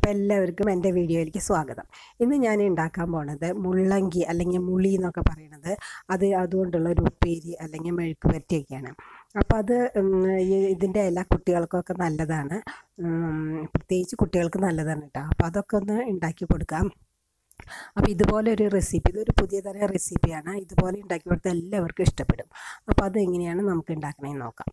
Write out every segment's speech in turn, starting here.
അപ്പോൾ എല്ലാവർക്കും എൻ്റെ വീഡിയോയിലേക്ക് സ്വാഗതം ഇന്ന് ഞാൻ ഉണ്ടാക്കാൻ പോണത് മുള്ളങ്കി അല്ലെങ്കിൽ മുളി എന്നൊക്കെ പറയണത് അത് അതുകൊണ്ടുള്ള ഒരു ഉപ്പേരി അല്ലെങ്കിൽ മെഴുക്ക് പറ്റിയൊക്കെയാണ് അപ്പോൾ അത് ഉം, ഈ- ഇതിൻ്റെ എല്ലാ കുട്ടികൾക്കൊക്കെ നല്ലതാണ് ഉം, പ്രത്യേകിച്ച് കുട്ടികൾക്ക് നല്ലതാണ് കേട്ടോ അപ്പോൾ അതൊക്കെ ഒന്ന് ഉണ്ടാക്കി കൊടുക്കാം അപ്പോൾ ഇതുപോലെ ഒരു റെസിപ്പി ഇതൊരു പുതിയ തരം റെസിപ്പിയാണ് ഇതുപോലെ ഉണ്ടാക്കി കൊടുത്താൽ എല്ലാവർക്കും ഇഷ്ടപ്പെടും അപ്പോൾ അതെങ്ങനെയാണ് നമുക്ക് ഉണ്ടാക്കണമെന്ന് നോക്കാം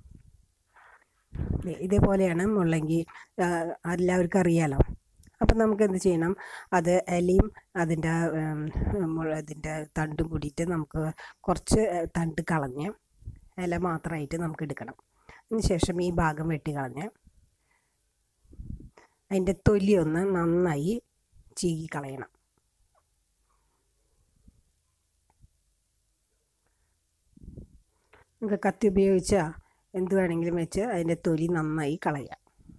ദേ ഇതേപോലെയാണ് മുള്ളങ്കി ആ, എല്ലാവർക്കും അറിയാലോ അപ്പം നമുക്ക് എന്ത് ചെയ്യണം അത് ഇലയും അതിൻ്റെ ഉം, മുള- അതിൻ്റെ തണ്ടും കൂടിയിട്ട് നമുക്ക് കുറച്ച് തണ്ട് കളഞ്ഞ് ഇല മാത്രമായിട്ട് നമുക്ക് എടുക്കണം അതിന് ശേഷം ഈ ഭാഗം വെട്ടി കളഞ്ഞ് അതിൻ്റെ തൊലി ഒന്ന് നന്നായി ചീകി കളയണം നമുക്ക് കത്തി ഉപയോഗിച്ചാൽ എന്ത് വേണമെങ്കിലും വെച്ച് അതിൻ്റെ തൊലി നന്നായി കളയാം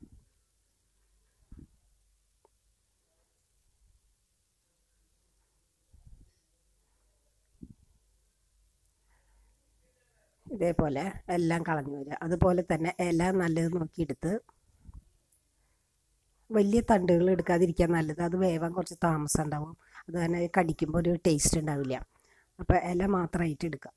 ഇതേപോലെ എല്ലാം കളഞ്ഞു വരിക അതുപോലെ തന്നെ ഇല നല്ലത് നോക്കിയെടുത്ത് വലിയ തണ്ടുകൾ എടുക്കാതിരിക്കാൻ നല്ലത് അത് വേവാൻ കുറച്ച് താമസം ഉണ്ടാവും അത് തന്നെ കടിക്കുമ്പോൾ ഒരു ടേസ്റ്റ് ഉണ്ടാവില്ല അപ്പോൾ ഇല മാത്രമായിട്ട് എടുക്കുക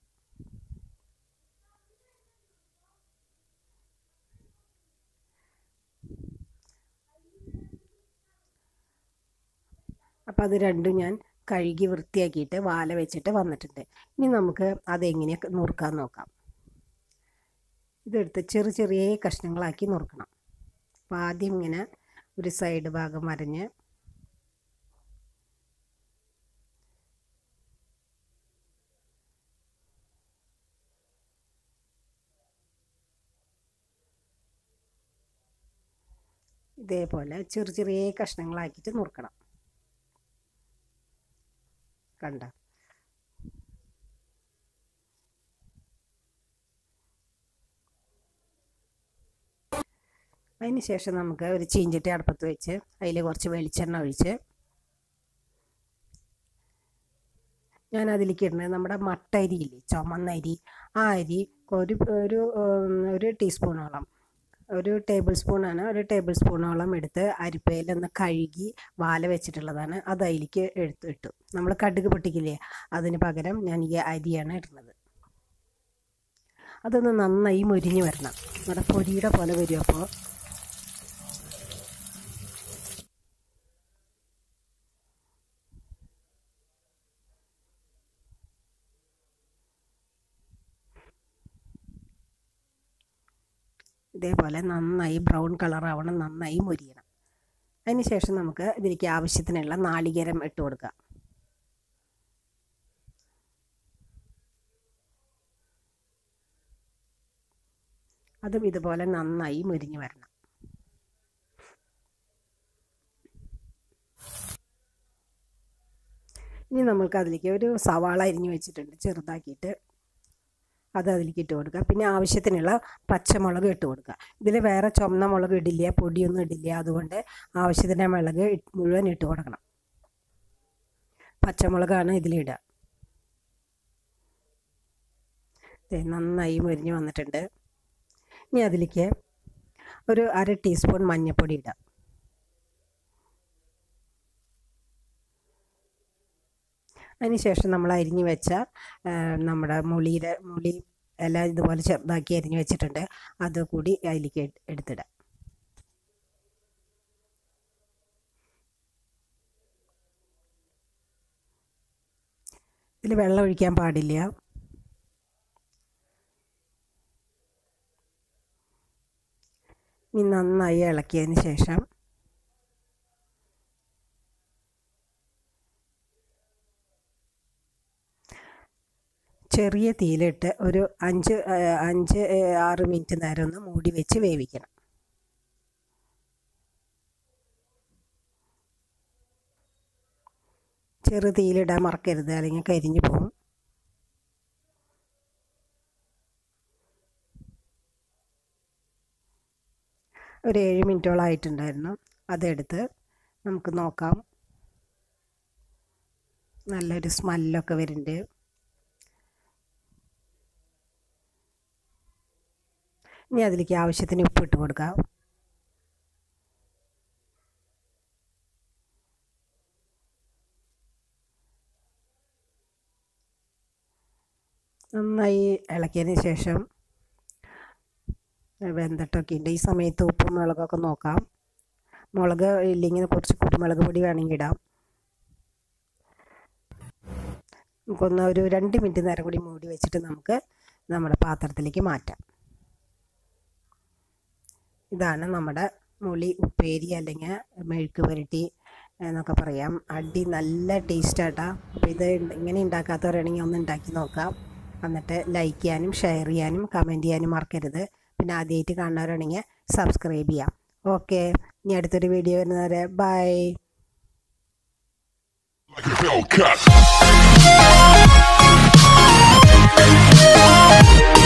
അപ്പോൾ അത് രണ്ടും ഞാൻ കഴുകി വൃത്തിയാക്കിയിട്ട് വാല വെച്ചിട്ട് വന്നിട്ടുണ്ട് ഇനി നമുക്ക് അതെങ്ങനെയൊക്കെ നുറുക്കാൻ നോക്കാം ഇതെടുത്ത് ചെറിയ ചെറിയ കഷ്ണങ്ങളാക്കി നുറുക്കണം അപ്പോൾ ആദ്യം ഇങ്ങനെ ഒരു സൈഡ് ഭാഗം വരഞ്ഞ് ഇതേപോലെ ചെറിയ ചെറിയ കഷ്ണങ്ങളാക്കിയിട്ട് നുറുക്കണം കണ്ട അതിന് ശേഷം നമുക്ക് ഒരു ചീഞ്ചട്ടി അടുപ്പത്ത് വെച്ച് അതിൽ കുറച്ച് വെളിച്ചെണ്ണ ഒഴിച്ച് ഞാൻ അതിലേക്ക് ഇടുന്നത് നമ്മുടെ മട്ട അരി ഇല്ലേ ചുമന്ന അരി ആ അരി ഒരു ഒരു ഉം, ഒരു ടീസ്പൂണോളം ഒരു ടേബിൾ സ്പൂണാണ് ഒരു ടേബിൾ സ്പൂണോളം എടുത്ത് അരിപ്പയിലൊന്ന് കഴുകി വാല വെച്ചിട്ടുള്ളതാണ് അത് അതിലേക്ക് എടുത്ത് ഇട്ടു നമ്മൾ കടുക് പൊട്ടിക്കില്ലേ അതിന് പകരം ഞാൻ ഈ അരിയാണ് ഇടുന്നത് അതൊന്ന് നന്നായി മൊരിഞ്ഞ് വരണം നമ്മുടെ പൊരിയുടെ പോലെ വരും അപ്പോൾ ഇതേപോലെ നന്നായി ബ്രൗൺ കളർ ആവണം നന്നായി മൊരിയണം അതിന് ശേഷം നമുക്ക് ഇതിലേക്ക് ആവശ്യത്തിനുള്ള നാളികേരം ഇട്ട് കൊടുക്കാം അതും ഇതുപോലെ നന്നായി മുരിഞ്ഞു വരണം ഇനി നമുക്ക് അതിലേക്ക് ഒരു സവാള അരിഞ്ഞു വെച്ചിട്ടുണ്ട് ചെറുതാക്കിയിട്ട് അത് അതിലേക്ക് ഇട്ട് കൊടുക്കുക പിന്നെ ആവശ്യത്തിനുള്ള പച്ചമുളക് ഇട്ട് കൊടുക്കുക ഇതിൽ വേറെ ചുമന്ന മുളക് ഇടില്ല പൊടിയൊന്നും ഇടില്ല അതുകൊണ്ട് ആവശ്യത്തിന് മുളക് ഇട്ട് മുഴുവൻ ഇട്ട് കൊടുക്കണം പച്ചമുളകാണ് ഇതിലിടുക ദേ നന്നായി മുരിഞ്ഞ് വന്നിട്ടുണ്ട് ഇനി അതിലേക്ക് ഒരു അര ടീസ്പൂൺ മഞ്ഞൾപ്പൊടി ഇടാം അതിനുശേഷം നമ്മൾ അരിഞ്ഞു വെച്ച ആ, നമ്മുടെ മുളിയുടെ മുളി എല്ലാം ഇതുപോലെ ചെറുതാക്കി അരിഞ്ഞു വെച്ചിട്ടുണ്ട് അത് കൂടി അതിലേക്ക് എട്- എടുത്തിടാം ഇതിൽ വെള്ളം ഒഴിക്കാൻ പാടില്ല ഇനി നന്നായി ഇളക്കിയതിന് ശേഷം ചെറിയ തീയിലിട്ട് ഒരു അഞ്ച് ആ, അഞ്ച് ഏ, ആറ് മിനിറ്റ് നേരം ഒന്ന് മൂടി വെച്ച് വേവിക്കണം ചെറു തീയിലിടാൻ മറക്കരുത് അല്ലെങ്കിൽ കരിഞ്ഞു പോകും ഒരു ഏഴ് മിനിറ്റോളം ആയിട്ടുണ്ടായിരുന്നു അതെടുത്ത് നമുക്ക് നോക്കാം നല്ലൊരു സ്മെല്ലൊക്കെ വരുന്നുണ്ട് ഇനി അതിലേക്ക് ആവശ്യത്തിന് ഉപ്പിട്ട് കൊടുക്കാം നന്നായി ഇളക്കിയതിന് ശേഷം വെന്തിട്ടൊക്കെ ഉണ്ട് ഈ സമയത്ത് ഉപ്പും മുളകൊക്കെ നോക്കാം മുളക് ഇല്ലെങ്കിൽ കുറച്ച് കുരുമുളക് പൊടി വേണമെങ്കിൽ ഇടാം നമുക്കൊന്ന് ഒരു രണ്ട് മിനിറ്റ് നേരം കൂടി മൂടി വെച്ചിട്ട് നമുക്ക് നമ്മുടെ പാത്രത്തിലേക്ക് മാറ്റാം ഇതാണ് നമ്മുടെ മുളി ഉപ്പേരി അല്ലെങ്കിൽ മെഴുക്ക് പുരട്ടി എന്നൊക്കെ പറയാം അടി നല്ല ടേസ്റ്റാട്ടാ അപ്പോൾ ഇത് ഇങ്ങനെ ഉണ്ടാക്കാത്തവരാണെങ്കിൽ ഒന്ന് ഉണ്ടാക്കി നോക്കാം എന്നിട്ട് ലൈക്ക് ചെയ്യാനും ഷെയർ ചെയ്യാനും കമൻറ്റ് ചെയ്യാനും മറക്കരുത് പിന്നെ ആദ്യമായിട്ട് കാണുന്നവരാണെങ്കിൽ സബ്സ്ക്രൈബ് ചെയ്യാം ഓക്കെ ഇനി അടുത്തൊരു വീഡിയോ വരുന്നവരെ bye like a bell cut.